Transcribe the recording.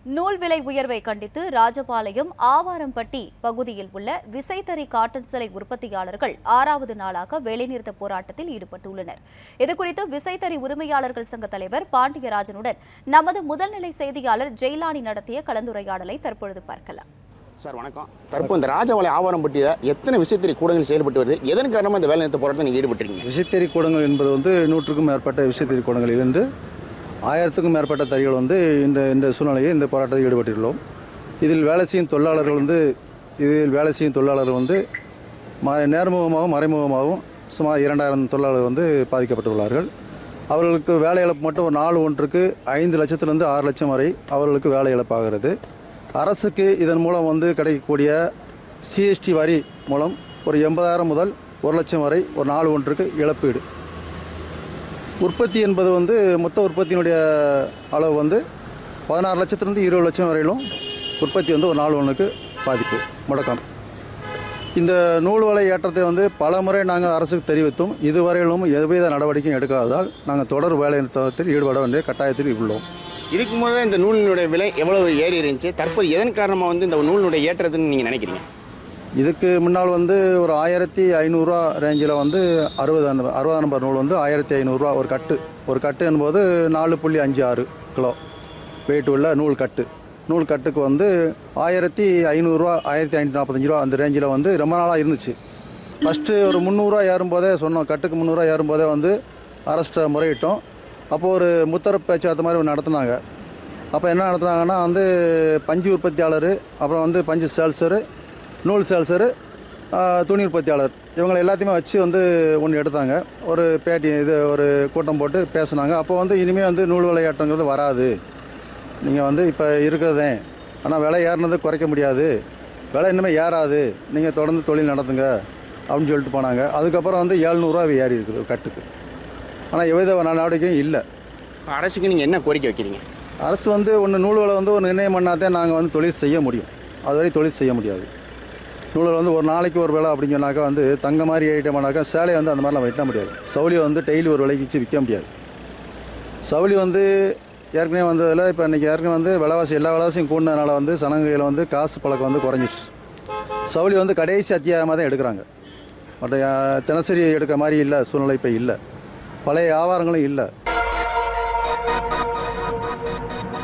நூல் விலை உயர்வை கண்டித்து ராஜபாளையம் ஆவாரம்பட்டி பகுதியில் உள்ள விசைத்தறி காட்டன் சிலை உற்பத்தியாளர்கள் ஆறாவது நாளாக வேலைநிறுத்த போராட்டத்தில் ஈடுபட்டுள்ளனர் இதுகுறித்து விசைத்தறி உரிமையாளர்கள் சங்க தலைவர் பாண்டியராஜனுடன் நமது முதல்நிலை செய்தியாளர் ஜெயலானி நடத்திய கலந்துரையாடலை தற்பொழுது பார்க்கலாம் சார் வணக்கம் தற்போது இந்த ராஜபாளைய ஆவாரம்பட்டியில் எத்தனை விசைத்தறி கூடங்கள் செயல்பட்டு வருது எதன் காரணமாக இந்த வேலை நிறுத்த போராட்டத்தில் நீங்கள் ஈடுபட்டிருக்கீங்க விசைத்தறி கூடங்கள் என்பது வந்து நூற்றுக்கும் மேற்பட்ட விசைத்தறி கூடங்களில் இருந்து ஆயிரத்துக்கும் மேற்பட்ட தறிகள் வந்து இந்த இந்த சூழ்நிலையை இந்த போராட்டத்தில் ஈடுபட்டுள்ளோம் இதில் வேலை செய்யும் தொழிலாளர்கள் வந்து இதில் வேலை செய்யும் தொழிலாளர்கள் வந்து ம நேர்முகமாகவும் மறைமுகமாகவும் சுமார் இரண்டாயிரம் தொழிலாளர்கள் வந்து பாதிக்கப்பட்டுள்ளார்கள் அவர்களுக்கு வேலை இழப்பு மட்டும் ஒரு நாள் ஒன்றுக்கு ஐந்து லட்சத்திலிருந்து ஆறு லட்சம் வரை அவர்களுக்கு வேலை இழப்பாகிறது அரசுக்கு இதன் மூலம் வந்து கிடைக்கக்கூடிய சிஎஸ்டி வரி மூலம் ஒரு எண்பதாயிரம் முதல் ஒரு லட்சம் வரை ஒரு நாள் ஒன்றுக்கு இழப்பீடு உற்பத்தி என்பது வந்து மொத்த உற்பத்தியினுடைய அளவு வந்து பதினாறு லட்சத்திலிருந்து இருபது லட்சம் வரையிலும் உற்பத்தி வந்து ஒரு நாள் ஒன்றுக்கு பாதிப்பு முடக்கம் இந்த நூல் விலை ஏற்றத்தை வந்து பல முறை நாங்கள் அரசுக்கு தெரிவித்தும் இதுவரையிலும் எவ்வித நடவடிக்கையும் எடுக்காததால் நாங்கள் தொடர் வேலை நிறுத்தத்தில் ஈடுபட வேண்டிய கட்டாயத்தில் உள்ளோம் இதுக்கு முதல்ல இந்த நூலினுடைய விலை எவ்வளவு ஏறி இருந்துச்சு தற்போது எதன் காரணமாக வந்து இந்த நூலினுடைய ஏற்றத்துன்னு நீங்கள் நினைக்கிறீங்க இதுக்கு முன்னால் வந்து ஒரு ஆயிரத்தி ஐநூறுரூவா ரேஞ்சில் வந்து அறுபது அந்த அறுபதாம் நம்பர் நூல் வந்து ஆயிரத்தி ஐநூறுரூவா ஒரு கட்டு ஒரு கட்டு என்பது நாலு புள்ளி அஞ்சு ஆறு கிலோ வெயிட் உள்ள நூல் கட்டு நூல் கட்டுக்கு வந்து ஆயிரத்தி ஐநூறுரூவா ஆயிரத்தி ஐநூற்றி நாற்பத்தஞ்சு ரூபா அந்த ரேஞ்சில் வந்து ரொம்ப நாளாக இருந்துச்சு ஃபஸ்ட்டு ஒரு முந்நூறுரூவா ஏறும்போதே சொன்னோம் கட்டுக்கு முந்நூறுரூவா ஏறும்போதே வந்து அரசிட்ட முறையிட்டோம் அப்போது ஒரு முத்தரப்பு பேச்சுவார்த்தை மாதிரி ஒன்று நடத்துனாங்க அப்போ என்ன நடத்துனாங்கன்னா வந்து பஞ்சு உற்பத்தியாளர் அப்புறம் வந்து பஞ்சு சேல்ஸரு நூல் சேல்ஸரு துணி உற்பத்தியாளர் இவங்களை எல்லாத்தையுமே வச்சு வந்து ஒன்று எடுத்தாங்க ஒரு பேட்டி இது ஒரு கூட்டம் போட்டு பேசுனாங்க அப்போ வந்து இனிமேல் வந்து நூல் விளையாட்டுங்கிறது வராது நீங்கள் வந்து இப்போ இருக்கிறதே ஆனால் விலை ஏறினது குறைக்க முடியாது விலை இனிமேல் ஏறாது நீங்கள் தொடர்ந்து தொழில் நடத்துங்க அப்படின்னு சொல்லிட்டு போனாங்க அதுக்கப்புறம் வந்து ஏழ்நூறுவா ஏறி இருக்குது ஒரு கட்டுக்கு ஆனால் எவ்வித நடவடிக்கையும் இல்லை இப்ப அரசுக்கு நீங்கள் என்ன கோரிக்கை வைக்கிறீங்க அரசு வந்து ஒன்று நூல் விலை வந்து ஒரு நிர்ணயம் பண்ணாதான் நாங்கள் வந்து தொழில் செய்ய முடியும் அதுவரை தொழில் செய்ய முடியாது நூலில் வந்து ஒரு நாளைக்கு ஒரு விலை அப்படின்னு சொன்னாக்கா வந்து தங்க மாதிரி ஐட்டமானாக்கா சேலையை வந்து அந்த மாதிரிலாம் வெட்ட முடியாது சவுளியை வந்து டெய்லி ஒரு விலைக்கு வச்சு விற்க முடியாது சவுளி வந்து ஏற்கனவே வந்ததில் இப்போ இன்றைக்கி ஏற்கனவே வந்து விலைவாசி எல்லா விலைவாசியும் கூடினதுனால வந்து சனங்கையில் வந்து காசு பழக்கம் வந்து குறைஞ்சிச்சு சவுளி வந்து கடைசி அத்தியாயமாக தான் எடுக்கிறாங்க மற்ற அஹ், தினசரி எடுக்கிற மாதிரி இல்லை சூழ்நிலை இப்போ இல்லை பழைய வியாபாரங்களும் இல்லை